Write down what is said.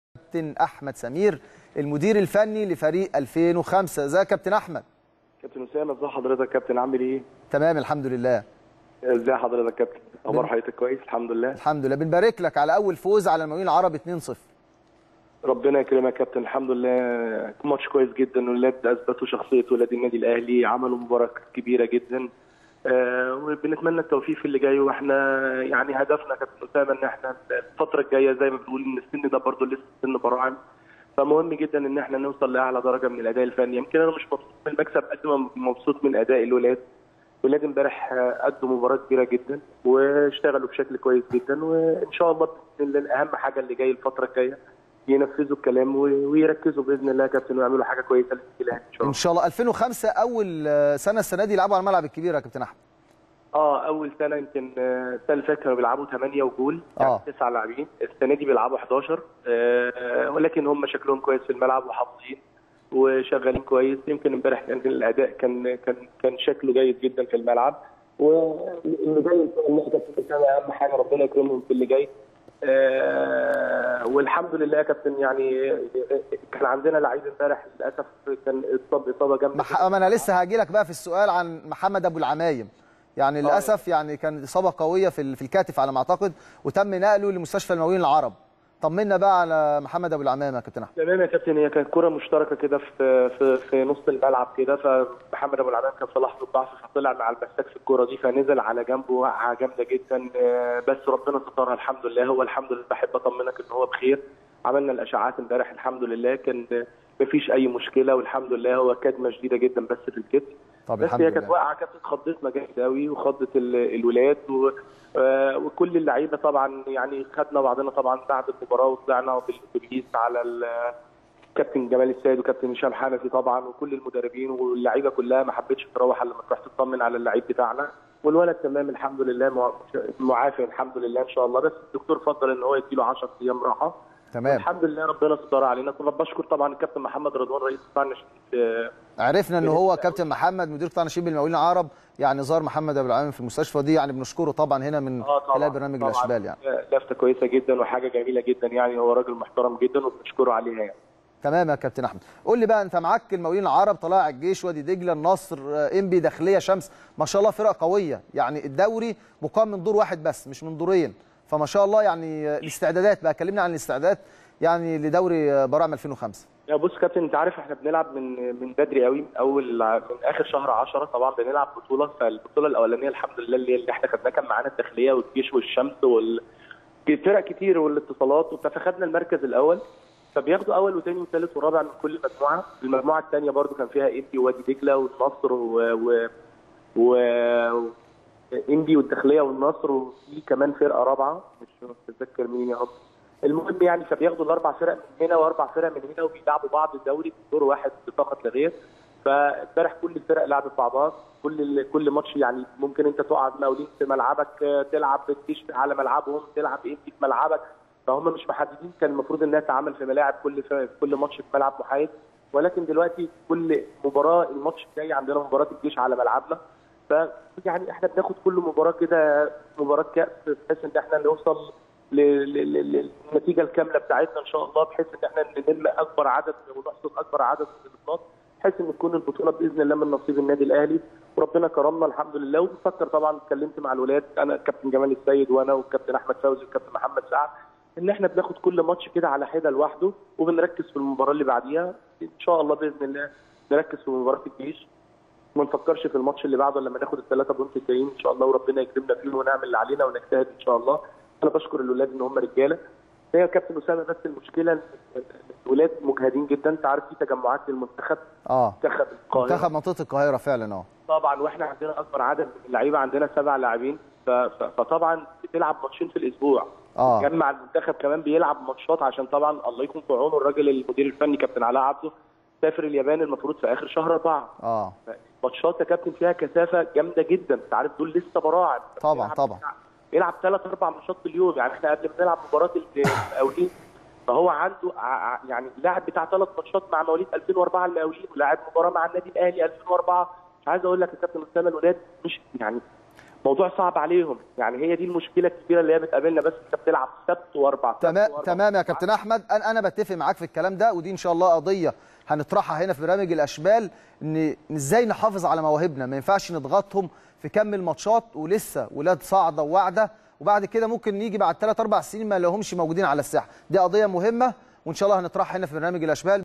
كابتن احمد سمير المدير الفني لفريق 2005 ازيك يا كابتن احمد كابتن اسامه ازي حضرتك يا كابتن عامل ايه؟ تمام الحمد لله ازي حضرتك يا كابتن؟ اخبار حضرتك كويس الحمد لله الحمد لله بنبارك لك على اول فوز على المقاولين العرب 2-0 ربنا يكرمك يا كابتن الحمد لله ماتش كويس جدا والولاد اثبتوا شخصيه ولاد النادي الاهلي عملوا مباراه كبيره جدا آه وبنتمنى التوفيق في اللي جاي واحنا يعني هدفنا كابتن اسامه ان احنا الفتره الجايه زي ما بنقول ان السن ده برضه لسه سن براعم فمهم جدا ان احنا نوصل لاعلى درجه من الاداء الفني يمكن انا مش مبسوط من المكسب قد ما مبسوط من اداء الولاد ولاد امبارح قدوا مباراه كبيره جدا واشتغلوا بشكل كويس جدا وان شاء الله باذن الله اهم حاجه اللي جاي الفتره الجايه ينفذوا الكلام ويركزوا باذن الله يا كابتن ويعملوا حاجه كويسه للاهلي ان شاء الله ان شاء الله 2005 اول سنه السنه دي يلعبوا على الملعب الكبير يا كابتن احمد اه اول سنه يمكن السنه اللي فاتت كانوا بيلعبوا 8 وجول يعني آه. تسع لاعبين السنه دي بيلعبوا 11 آه ولكن هم شكلهم كويس في الملعب وحافظين وشغالين كويس يمكن امبارح كان الاداء كان كان كان شكله جيد جدا في الملعب واللي جاي ان شاء الله كابتن اهم حاجه ربنا يكرمهم في اللي جاي آه والحمد لله يا كابتن يعني كان عندنا لعيب امبارح للاسف كان اتصاب اصابه جامده مح... ما انا لسه هاجي لك بقى في السؤال عن محمد ابو العمايم يعني للاسف يعني كان اصابه قويه في في الكتف على ما اعتقد وتم نقله لمستشفى المقاولين العرب طمنا بقى على محمد ابو العمامه يا كابتن احمد تمام يا كابتن هي كانت كره مشتركه كده في في في نص الملعب كده فمحمد ابو العمامه كان في لحظه ضعف فطلع مع المساك في الكره دي فنزل على جنبه وقعه جامده جدا بس ربنا سترها الحمد لله هو الحمد لله بحب اطمنك ان هو بخير عملنا الاشعاعات امبارح الحمد لله كان مفيش اي مشكله والحمد لله هو كدمه شديده جدا بس في الكتف طب بس الحمد هي لله كانت واقعه كانت اتخضتنا جامد قوي وخضت الولاد و... آه وكل اللعيبه طبعا يعني خدنا بعضنا طبعا بعد المباراه وطلعنا بالاتوبيس على كابتن جمال السيد وكابتن هشام حنفي طبعا وكل المدربين واللعيبه كلها ما حبتش تروح الا لما تروح تطمن على اللعيب بتاعنا والولد تمام الحمد لله معافى الحمد لله ان شاء الله بس الدكتور فضل ان هو يديله 10 ايام راحه تمام الحمد لله ربنا ستر علينا كنا بشكر طبعا الكابتن محمد رضوان رئيس قطاع الناشئين عرفنا ان هو كابتن محمد مدير قطاع الناشئين بالمقاولين العرب يعني زار محمد ابو العالمين في المستشفى دي يعني بنشكره طبعا هنا من آه طبعاً خلال برنامج طبعاً الاشبال يعني لفته كويسه جدا وحاجه جميله جدا يعني هو راجل محترم جدا وبنشكره عليها يعني تمام يا كابتن احمد قول لي بقى انت معاك المقاولين العرب طلائع الجيش وادي دجله النصر انبي داخليه شمس ما شاء الله فرق قويه يعني الدوري مقام من دور واحد بس مش من دورين فما شاء الله يعني الاستعدادات بقى كلمنا عن الاستعدادات يعني لدوري براعم 2005 يا بص كابتن انت عارف احنا بنلعب من من بدري قوي من اول من اخر شهر 10 طبعا بنلعب بطوله فالبطوله الاولانيه الحمد لله اللي, اللي احنا خدناها كان معانا الداخليه والجيش والشمس وال فرق كتير والاتصالات فاخدنا المركز الاول فبياخدوا اول وثاني وثالث ورابع من كل مجموعه المجموعه الثانيه برضو كان فيها انبي ووادي دجله والنصر و, و... و... انبي والداخليه والنصر وفي كمان فرقه رابعه مش متذكر مين يا رب المهم يعني فبياخدوا الاربع فرق من هنا واربع فرق من هنا وبيلعبوا بعض الدوري في دور واحد فقط لا غير فامبارح كل الفرق لعبت بعضها كل كل ماتش يعني ممكن انت تقع مقاولين في ملعبك تلعب بالجيش على ملعبهم تلعب انت في ملعبك فهم مش محددين كان المفروض انها تعمل في ملاعب كل في كل ماتش في ملعب محايد ولكن دلوقتي كل مباراه الماتش الجاي عندنا مباراه الجيش على ملعبنا ف يعني احنا بناخد كل مباراه كده مباراه كاس بحيث ان احنا نوصل للنتيجه الكامله بتاعتنا ان شاء الله بحيث ان احنا نلم اكبر عدد ونحصد اكبر عدد من النقاط بحيث ان تكون البطوله باذن الله من نصيب النادي الاهلي وربنا كرمنا الحمد لله وبفكر طبعا اتكلمت مع الولاد انا الكابتن جمال السيد وانا والكابتن احمد فوزي والكابتن محمد سعد ان احنا بناخد كل ماتش كده على حده لوحده وبنركز في المباراه اللي بعديها ان شاء الله باذن الله نركز في مباراه الجيش ما نفكرش في الماتش اللي بعده لما ناخد الثلاثه بونت الجايين ان شاء الله وربنا يكرمنا فيهم ونعمل اللي علينا ونجتهد ان شاء الله انا بشكر الولاد ان هم رجاله هي كابتن اسامه بس المشكله الولاد مجهدين جدا انت عارف في تجمعات للمنتخب اه منتخب القاهره منتخب منطقه القاهره فعلا اه طبعا واحنا عندنا اكبر عدد من اللعيبه عندنا سبع لاعبين فطبعا بتلعب ماتشين في الاسبوع اه جمع المنتخب كمان بيلعب ماتشات عشان طبعا الله يكون في عونه الراجل المدير الفني كابتن علاء عبده سافر اليابان المفروض في اخر شهر اربعه اه ماتشات يا كابتن فيها كثافه جامده جدا انت عارف دول لسه براعم طبعا طبعا بيلعب ثلاث اربع ماتشات في اليوم يعني احنا قبل ما نلعب مباراه المقاولين فهو عنده يعني لاعب بتاع ثلاث ماتشات مع مواليد 2004 المقاولين ولاعب مباراه مع النادي الاهلي 2004 مش عايز اقول لك يا كابتن اسامه الولاد مش يعني موضوع صعب عليهم يعني هي دي المشكله الكبيره اللي هي بتقابلنا بس انت بتلعب سبت واربع سبت تمام وأربع تمام يا وأربع. كابتن احمد انا انا بتفق معاك في الكلام ده ودي ان شاء الله قضيه هنطرحها هنا في برنامج الاشبال ان إن ازاي نحافظ على مواهبنا ما ينفعش نضغطهم في كم الماتشات ولسه ولاد صاعده وواعده وبعد كده ممكن نيجي بعد 3 4 سنين ما لهمش موجودين على الساحه دي قضيه مهمه وان شاء الله هنطرحها هنا في برنامج الاشبال